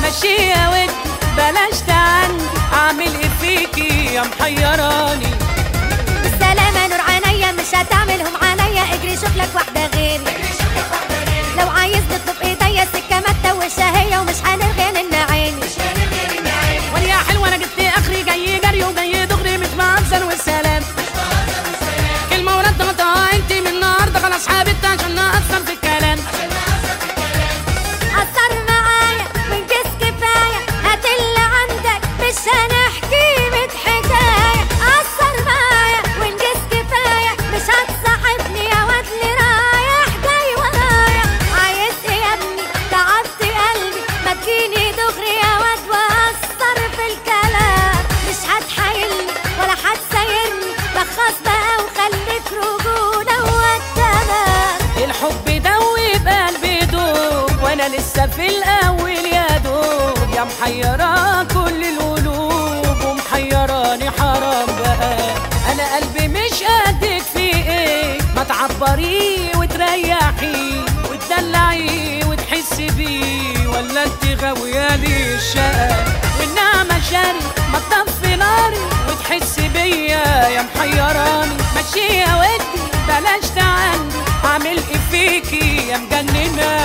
مشي يا ودي بلاش تعني اعمل ايه فيكي يا محيراني بالسلامة نور عينيا مش هتعملهم عليا اجري شوف لك واحدة غيري لو عايز نطلب ايديا السكة ما تتوشها هي ومش هنرغي لنا عيني وانا يا حلوه انا جبت اخري جاي جري وجاي دغري مش مهزر والسلام كلمه ورد غطا انت من النهارده خلاص حابت عشان نأثر في الكلام أثر معايا وانجز كفاية هات اللي عندك مش هنحكي ميت حكاية أثر معايا وانجز كفاية مش هتصاحبني يا واد اللي رايح جاي ورايا عايز ايه يا ابني تعبت قلبي ما تجيني دغري يا واد وأثر في الكلام مش هتحايلني ولا هتسايرني لخص بقى وخليك رجولة والتمام الحب دوب قلبي دوب وانا لسه في الاول يا دوب يا محيرة كل القلوب ومحيراني حرام بقى انا قلبي مش قدك في ايه ما تعبريه وتريحي وتدلعي وتحسي بيه ولا انت غاوية لي الشقة والنعمة شاري ما تطفي ناري وتحسي بيا يا محيراني ماشي يا ودي بلاش تعندي اعمل ايه فيكي يا مجننة